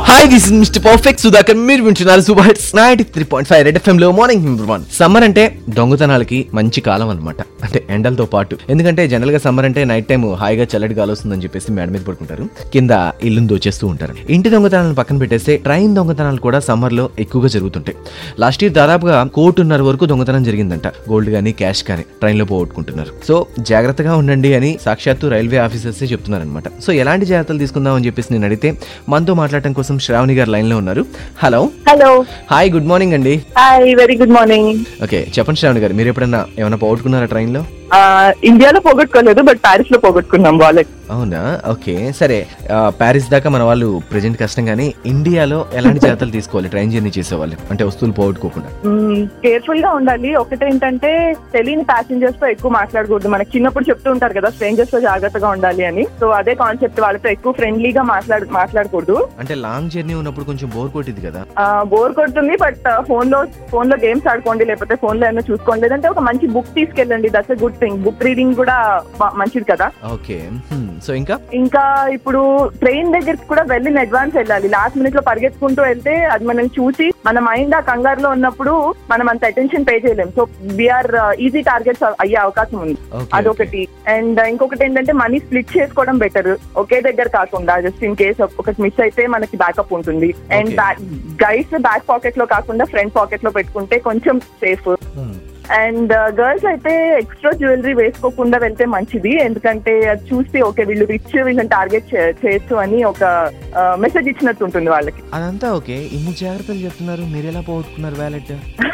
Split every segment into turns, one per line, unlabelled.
Hi this is mister perfect Sudhakar మీరు వింటున్నారు super hits ninety three point five red FM లో morning number one summer అంటే దొంగతనాలకి మంచి కాలం అనమాట అంటే ఎండలతో పాటు ఎందుకంటే జనరల్ గా సమ్మర్ అంటే నైట్ టైం హాయిగా చల్లటి గాలి వస్తుందని చెప్పేసి మేడ మీద పడుకుంటారు కింద ఇల్లును దోచేస్తూ ఉంటారు ఇంటి దొంగతనాలను పక్కన పెట్టేస్తే ట్రైన్ దొంగతనాలు కూడా సమ్మర్ లో ఎక్కువగా జరుగుతుంటాయి లాస్ట్ ఇయర్ దాదాపుగా కోటిన్నర వరకు దొంగతనం జరిగిందంట గోల్డ్ కానీ క్యాష్ కానీ ట్రైన్ లో పోగొట్టుకుంటున్నారు సో జాగ్రత్తగా ఉండండి అని సాక్షాత్తు రైల్వే ఆఫీసర్స్ చెప్తున్నారనమాట సో ఎలాంటి జాగ్రత్తలు తీసుకుందాం అని చెప్పేసి నేను అడిగితే మనతో మాట్లాడటం కోసం శ్రావణి గారు లైన్ లో ఉన్నారు hello
hello
hi good morning అండి
hi very good morning
okay చెప్పండి శ్రావణి గారు మీరు ఎప్పుడన్నా ఏమైనా పోగొట్టుకున్నారా ట్రైన్ లో
ఇండియాలో పోగొట్టుకోలేదు బట్ ప్యారిస్ లో పోగొట్టుకున్నాం వాలెట్
అవునా ఓకే సరే ఆ, ప్యారిస్ దాకా మన వాళ్ళు ప్రెజెంట్ కష్టం కానీ ఇండియాలో ఎలాంటి జాగ్రత్తలు తీసుకోవాలి ట్రైన్ జర్నీ చేసేవాళ్ళు అంటే వస్తువులు పోగొట్టుకోకుండా
కేర్ఫుల్ గా ఉండాలి ఒకటేంటంటే తెలియని ప్యాసింజర్స్ తో ఎక్కువ మాట్లాడకూడదు మనకి చిన్నప్పుడు చెప్తూ ఉంటారు కదా స్ట్రేంజర్స్ తో జాగ్రత్తగా ఉండాలి అని సో అదే కాన్సెప్ట్ వాళ్ళతో ఎక్కువ ఫ్రెండ్లీగా మాట్లాడు మాట్లాడకూడదు
అంటే లాంగ్ జర్నీ ఉన్నప్పుడు కొంచెం బోర్ కొట్టింది కదా
బోర్ కొడుతుంది బట్ ఫోన్ లో ఫోన్ లో గేమ్స్ ఆడుకోండి లేకపోతే ఫోన్ లో ఏమైనా చూసుకోండి లేదంటే ఒక మంచి బుక్ తీసుకెళ్ళండి that's a good thing book reading కూడా బా- మంచిది కదా
ఓకే సో ఇంకా
ఇంకా ఇప్పుడు ట్రైన్ దగ్గరికి కూడా వెళ్ళిన అడ్వాన్స్ వెళ్ళాలి లాస్ట్ మినిట్ లో పరిగెత్తుకుంటూ వెళ్తే అది మనం చూసి మన మైండ్ ఆ కంగారులో ఉన్నప్పుడు మనం అంత అటెన్షన్ పే చేయలేం సో వీఆర్ ఈజీ టార్గెట్స్ అయ్యే అవకాశం ఉంది
ఓకే
అదొకటి అండ్ ఇంకొకటి ఏంటంటే మనీ స్ప్లిట్ చేసుకోవడం బెటర్ ఒకే దగ్గర కాకుండా జస్ట్ ఇన్ కేస్ ఒకటి మిస్ అయితే మనకి బ్యాకప్ ఉంటుంది and
Okay.
Guys back pocket లో కాకుండా ఫ్రంట్ పాకెట్ లో పెట్టుకుంటే కొంచెం సేఫ్ అండ్ గర్ల్స్ అయితే ఎక్స్ట్రా జ్యువెలరీ వేసుకోకుండా వెళ్తే మంచిది ఎందుకంటే అది చూస్తే ఓకే వీళ్ళు రిచ్ వీళ్ళని టార్గెట్ చేయొచ్చు అని ఒక మెసేజ్ ఇచ్చినట్టు ఉంటుంది వాళ్ళకి
అదంతా ఓకే ఇన్ని జాగ్రత్తలు చెప్తున్నారు మీరు ఎలా పోగొట్టుకున్నారు వ్యాలెట్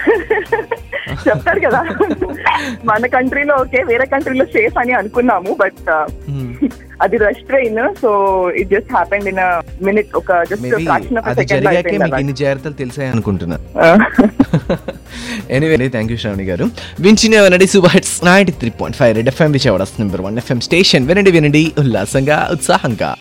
చెప్తారు కదా మన కంట్రీలో ఓకే వేరే కంట్రీలో సేఫ్ అని అనుకున్నాము బట్ అది rush train so it just happened in minute ఒక జస్ట్
మేబీ
ఫ్రాక్షన్ ఆఫ్
అది
సెకండ్
జరిగాకే మీకు ఇన్ని జాగ్రత్తలు తెలిసాయి అనుకుంటున్నా ఎనీవే థ్యాంక్ యూ శ్రావణి గారు వించిన వినండి super hits ninety three point five red FM Vijayawada number one FM station వినండి వినండి ఉల్లాసంగా ఉత్సాహంగా